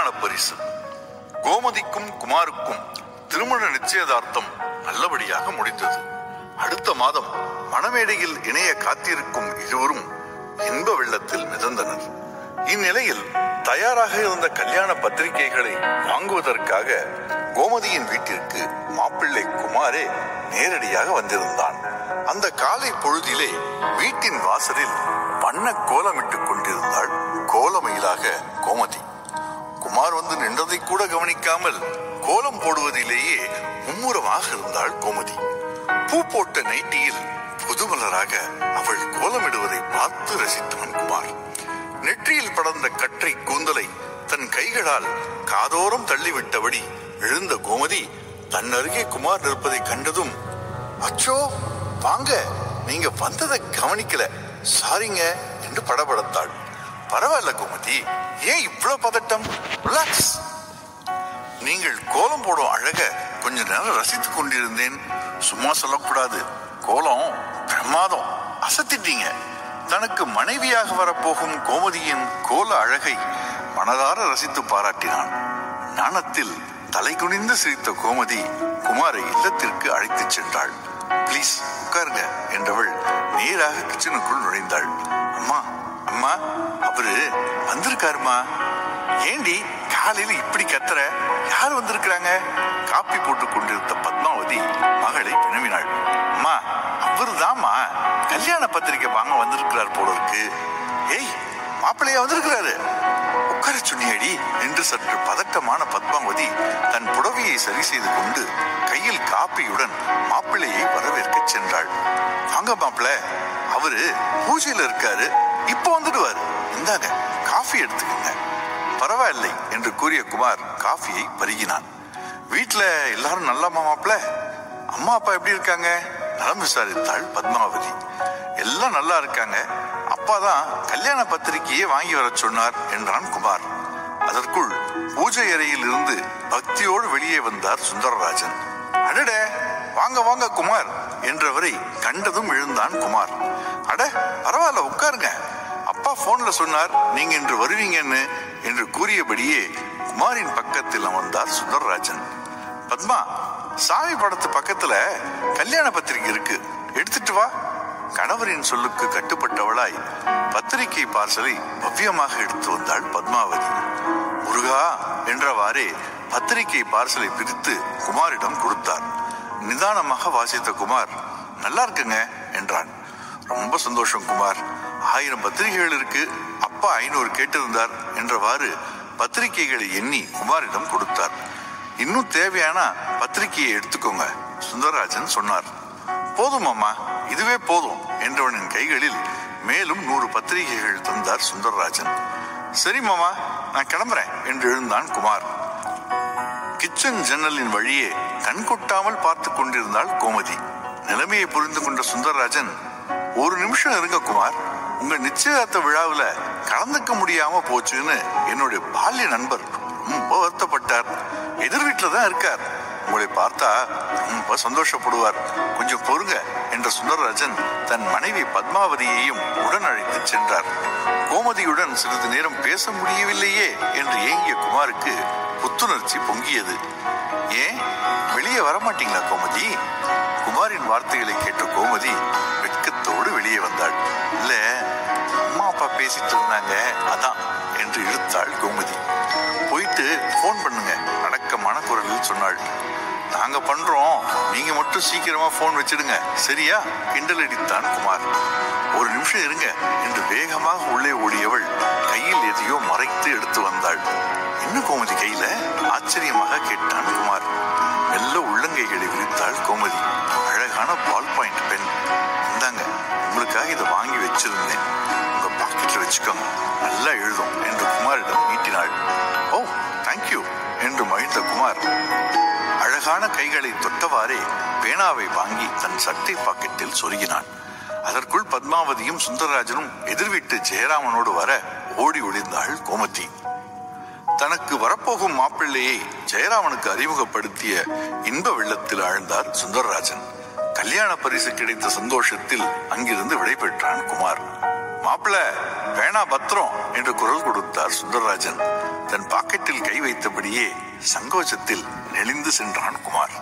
கல்யாண பரிசு கோமதிக்கும் குமாருக்கும் திருமண நிச்சயதார்த்தம் நல்லபடியாக முடிந்தது அடுத்த மாதம் மணமேடையில் இணைய காத்திருக்கும் இருவரும் இன்ப வெள்ளத்தில் மிதந்தனர் இந்நிலையில் தயாராக இருந்த கல்யாண பத்திரிகைகளை வாங்குவதற்காக கோமதியின் வீட்டிற்கு மாப்பிள்ளை குமாரே நேரடியாக வந்திருந்தான் அந்த காலை பொழுதிலே வீட்டின் வாசலில் வண்ண கோலமிட்டுக் கொண்டிருந்தாள் கோலமயிலாக கோமதி குமார் வந்து நின்றதை கூட கவனிக்காமல் கோலம் போடுவதிலேயே மும்முரமாக இருந்தாள் கோமதி பூ போட்ட நைட்டியில் புதுமலராக அவள் கோலமிடுவதை பார்த்து ரசித்தவன் குமார் நெற்றியில் படர்ந்த கற்றை கூந்தலை தன் கைகளால் காதோரம் தள்ளிவிட்டபடி எழுந்த கோமதி தன் அருகே குமார் நிற்பதை கண்டதும் அச்சோ வாங்க நீங்க வந்ததை கவனிக்கல சாரிங்க என்று படபடத்தாள் பரவாயில்ல கோமதி ஏன் இவ்வளவு பதட்டம் ரிலாக்ஸ் நீங்கள் கோலம் போடும் அழக கொஞ்ச நேரம் ரசித்துக் கொண்டிருந்தேன் சும்மா சொல்லக்கூடாது கோலம் பிரமாதம் அசத்திட்டீங்க தனக்கு மனைவியாக வரப்போகும் கோமதியின் கோல அழகை மனதார ரசித்து பாராட்டினான் நாணத்தில் தலை குனிந்து சிரித்த கோமதி குமாரை இல்லத்திற்கு அழைத்துச் சென்றாள் ப்ளீஸ் உட்காருங்க என்றவள் நேராக கிச்சனுக்குள் நுழைந்தாள் அம்மா அம்மா அவரு வந்திருக்காருமா ஏண்டி காலையில இப்படி கத்துற யார் வந்திருக்கிறாங்க காப்பி போட்டு கொண்டிருந்த பத்மாவதி மகளை வினவினாள் அம்மா அவருதாம்மா கல்யாண பத்திரிக்கை வாங்க வந்திருக்கிறார் போல இருக்கு ஏய் மாப்பிள்ளையா வந்திருக்கிறாரு உட்கார சொன்னியடி என்று சற்று பதட்டமான பத்மாவதி தன் புடவையை சரி செய்து கொண்டு கையில் காப்பியுடன் மாப்பிள்ளையை வரவேற்க சென்றாள் வாங்க மாப்பிள்ள அவரு பூஜையில இருக்காரு இப்போ வந்துடுவார் இந்தாங்க காஃபி எடுத்துக்கங்க பரவாயில்லை என்று கூறிய குமார் காஃபியை பருகினான் வீட்டுல எல்லாரும் நல்லாமா மாப்பிள்ள அம்மா அப்பா எப்படி இருக்காங்க நலம் விசாரித்தாள் பத்மாவதி எல்லாம் நல்லா இருக்காங்க அப்பா தான் கல்யாண பத்திரிகையை வாங்கி வர சொன்னார் என்றான் குமார் அதற்குள் பூஜை அறையில் இருந்து பக்தியோடு வெளியே வந்தார் சுந்தரராஜன் அடடே வாங்க வாங்க குமார் என்றவரை கண்டதும் எழுந்தான் குமார் அட பரவாயில்ல உட்காருங்க அப்பா போன்ல சொன்னார் நீங்க இன்று வருவீங்கன்னு என்று கூறியபடியே குமாரின் பக்கத்தில் அமர்ந்தார் சுந்தரராஜன் பத்மா சாமி படத்து பக்கத்துல கல்யாண பத்திரிகை இருக்கு எடுத்துட்டு வா கணவரின் சொல்லுக்கு கட்டுப்பட்டவளாய் பத்திரிகை பார்சலை பவ்யமாக எடுத்து வந்தாள் பத்மாவதி முருகா என்றவாறே பத்திரிகை பார்சலை பிரித்து குமாரிடம் கொடுத்தார் நிதானமாக வாசித்த குமார் நல்லா இருக்குங்க என்றான் ரொம்ப சந்தோஷம் குமார் ஆயிரம் பத்திரிகைகள் இருக்கு அப்பா ஐநூறு கேட்டிருந்தார் என்றவாறு பத்திரிகைகளை எண்ணி குமாரிடம் கொடுத்தார் இன்னும் தேவையான பத்திரிகையை எடுத்துக்கோங்க சுந்தரராஜன் சொன்னார் போதும் அம்மா இதுவே போதும் என்றவனின் கைகளில் மேலும் நூறு பத்திரிகைகள் தந்தார் சுந்தரராஜன் சரி மாமா நான் கிளம்புறேன் என்று எழுந்தான் குமார் கிச்சன் ஜன்னலின் வழியே கண் கொட்டாமல் பார்த்து கொண்டிருந்தாள் கோமதி நிலைமையை புரிந்து கொண்ட சுந்தரராஜன் ஒரு நிமிஷம் இருங்க குமார் உங்க நிச்சயதார்த்த விழாவுல கலந்துக்க முடியாம போச்சுன்னு என்னுடைய பால்ய நண்பர் ரொம்ப வருத்தப்பட்டார் எதிர் வீட்டுல தான் இருக்கார் உங்களை பார்த்தா ரொம்ப சந்தோஷப்படுவார் கொஞ்சம் பொறுங்க என்ற சுந்தரராஜன் தன் மனைவி பத்மாவதியையும் உடன் அழைத்து சென்றார் கோமதியுடன் சிறிது நேரம் பேச முடியவில்லையே என்று ஏங்கிய குமாருக்கு புத்துணர்ச்சி பொங்கியது ஏன் வெளியே வரமாட்டீங்களா கோமதி குமாரின் வார்த்தைகளை கேட்ட கோமதி வெட்கத்தோடு வெளியே வந்தாள் இல்ல அம்மா அப்பா பேசிட்டு இருந்தாங்க அதான் என்று இழுத்தாள் கோமதி போயிட்டு போன் பண்ணுங்க அடக்கமான குரலில் சொன்னாள் நாங்க பண்றோம் நீங்க மட்டும் சீக்கிரமா போன் வச்சிடுங்க சரியா கிண்டல் அடித்தான் குமார் ஒரு நிமிஷம் இருங்க என்று வேகமாக உள்ளே ஓடியவள் கையில் எதையோ மறைத்து எடுத்து வந்தாள் என்ன கோமதி கையில ஆச்சரியமாக கேட்டான் குமார் மெல்ல உள்ளங்கைகளை விரித்தாள் கோமதி அழகான பால் பாயிண்ட் பென் இந்தாங்க உங்களுக்காக இதை வாங்கி வச்சிருந்தேன் உங்க பாக்கெட்ல வச்சுக்கோங்க நல்லா எழுதும் என்று குமாரிடம் நீட்டினாள் ஓ தேங்க்யூ என்று மகிழ்ந்த குமார் அழகான கைகளை தொட்டவாறே பேனாவை வாங்கி தன் சட்டை பாக்கெட்டில் சொருகினான் அதற்குள் பத்மாவதியும் சுந்தரராஜனும் எதிர்வீட்டு ஜெயராமனோடு வர ஓடி ஒளிந்தாள் கோமதி தனக்கு வரப்போகும் மாப்பிள்ளையை ஜெயராமனுக்கு அறிமுகப்படுத்திய இன்ப வெள்ளத்தில் ஆழ்ந்தார் சுந்தரராஜன் கல்யாண பரிசு கிடைத்த சந்தோஷத்தில் அங்கிருந்து விடைபெற்றான் குமார் மாப்பிள்ள வேணா பத்திரம் என்று குரல் கொடுத்தார் சுந்தரராஜன் தன் பாக்கெட்டில் கை வைத்தபடியே சங்கோச்சத்தில் நெளிந்து சென்றான் குமார்